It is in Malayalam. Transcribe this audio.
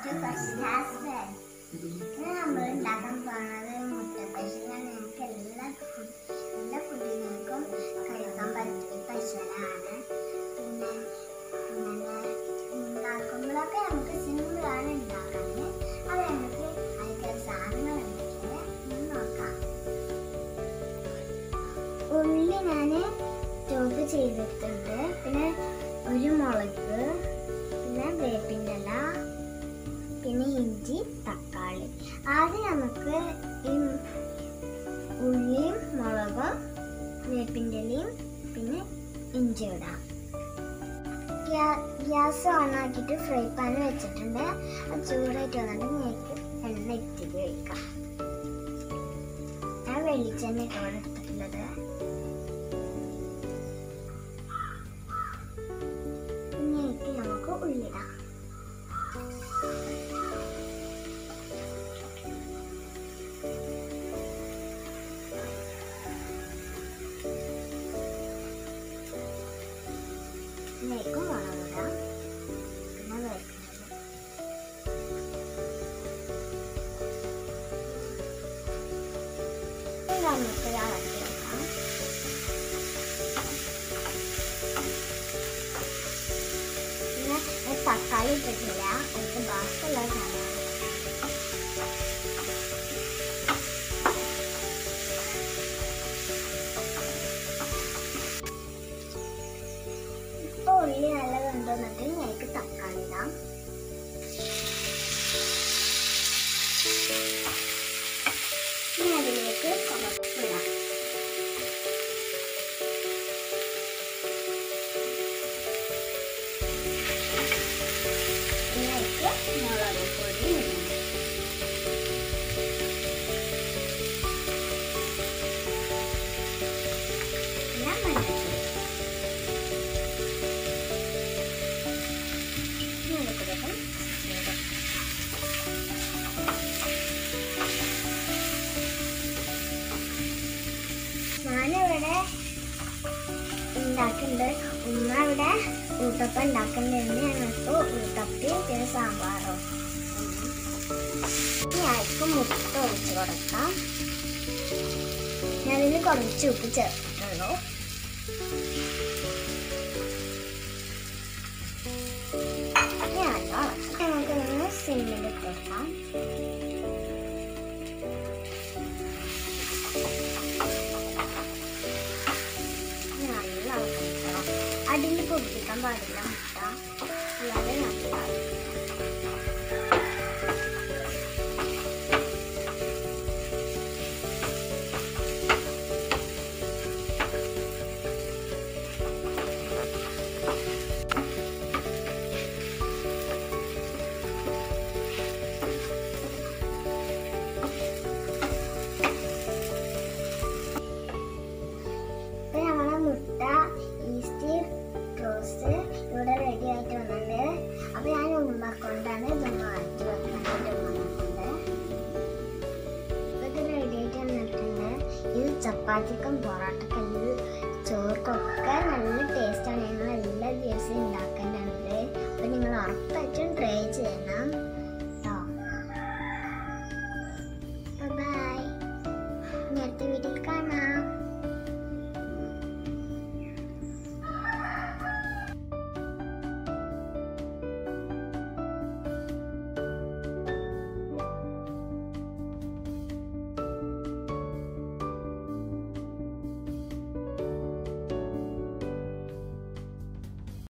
ടു ഫസ്റ്റാസ് ഫാൻ ഇന്ന് നമ്മൾ ഉണ്ടാക്കാൻ പോകുന്നത് മുട്ടപ്പശലാണ് ഞങ്ങൾക്ക് എല്ലാ ഫുഡ് എല്ലാ ഫുഡിനേക്കും കഴിക്കാൻ പറ്റിയ പശലാണ് പിന്നെ പിന്നെ ഉണ്ടാക്കുമ്പോഴൊക്കെ നമുക്ക് സിമ്പിളാണ് ഉണ്ടാക്കാൻ അത് നമുക്ക് അതിൻ്റെ സാധനങ്ങൾ എന്തൊക്കെയാണ് നോക്കാം ഉള്ളി ഞാൻ ചോപ്പ് ചെയ്തിട്ടുണ്ട് പിന്നെ ഒരു മുളക് പിന്നെ വേപ്പിൻ്റെ ഇല പിന്നെ ഇഞ്ചി തക്കാളി ആദ്യം നമുക്ക് ഈ ഉള്ളിയും മുളകും വേപ്പിൻ്റെ ഇലയും പിന്നെ ഇഞ്ചി ഇടാം ഗ്യാ- ഗ്യാസ് ഓൺ ആക്കിയിട്ട് ഫ്രൈ പാൻ വെച്ചിട്ടുണ്ട് അത് ചൂടായിട്ട് വന്നിട്ട് ഞങ്ങൾക്ക് എണ്ണ ഇത്തിരി ഒഴിക്കാം ഞാൻ വെളിച്ചെണ്ണ ഇട്ടോ എടുത്തിട്ടുള്ളത് ഇനിയൊക്കെ നമുക്ക് ഉള്ളിടാം ഇതിലേക്ക് മുളകിടാം പിന്നെ വേപ്പിൻ്റെ ഇല നമുക്ക് ഇളക്കി വെക്കാം പിന്നെ ഞാൻ തക്കാളി ഇട്ടിട്ടില്ല അതിന് ബാക്കിയുള്ള സാധനങ്ങൾ ഇപ്പൊ ഉള്ളി നല്ല വെന്തോന്നിട്ട് ഞങ്ങൾക്ക് തക്കാളി ഇടാം ഇനി അതിലേക്ക് കുറച്ചിടാം ഇതിലേക്ക് മുളക് പൊടി ഇടണം പിന്നെ മഞ്ഞൾപ്പൊടി മഞ്ഞൾപ്പൊടിയൊക്കെ ഇടാം ഞാനിവിടെ ഉണ്ടാക്കുന്നുണ്ട് ഉമ്മ ഇവിടെ ഊട്ടപ്പം ഉണ്ടാക്കുന്നുണ്ട് ഞങ്ങൾക്ക് ഊട്ടപ്പി പിന്നെ സാമ്പാറോ ഇനി അയക്ക് മുട്ട ഒഴിച്ച് കൊടുക്കാം ഞാനിതിന് കുറച്ച് ഉപ്പ് ചേർത്തിട്ടുള്ളൂ ഇനി അല്ലോ നമുക്കൊന്ന് സിമ്മിലിട്ട് വെക്കാം നല്ല ഇളക്കണം അടിയിൽ പൊടിപ്പിക്കാൻ പാടില്ല മുട്ട അല്ലാതെ നല്ല ഇപ്പൊ നമ്മളെ മുട്ട ഈസ്റ്റ് റോസ്റ്റ് ഇവിടെ റെഡി ആയിട്ട് വന്നിട്ടുണ്ട് അപ്പൊ ഞാൻ ഉമ്മ കൊണ്ടാണ് ഇതൊന്ന് മാറ്റി വെക്കുന്നത് ഉമ്മ ഇത് റെഡി ആയിട്ട് വന്നിട്ടുണ്ട് ഇത് ചപ്പാത്തിക്കും പൊറോട്ടക്കും ഇത് ചോർക്കൊക്കെ നല്ല ടേസ്റ്റാണ് ഞങ്ങൾ എല്ലാ ദിവസവും ഉണ്ടാക്കേണ്ടത് അപ്പൊ നിങ്ങൾ ഉറപ്പായിട്ടും ട്രൈ ചെയ്യണം കേട്ടോ ബൈ ഇനി അടുത്ത വീട്ടിൽ കാണാം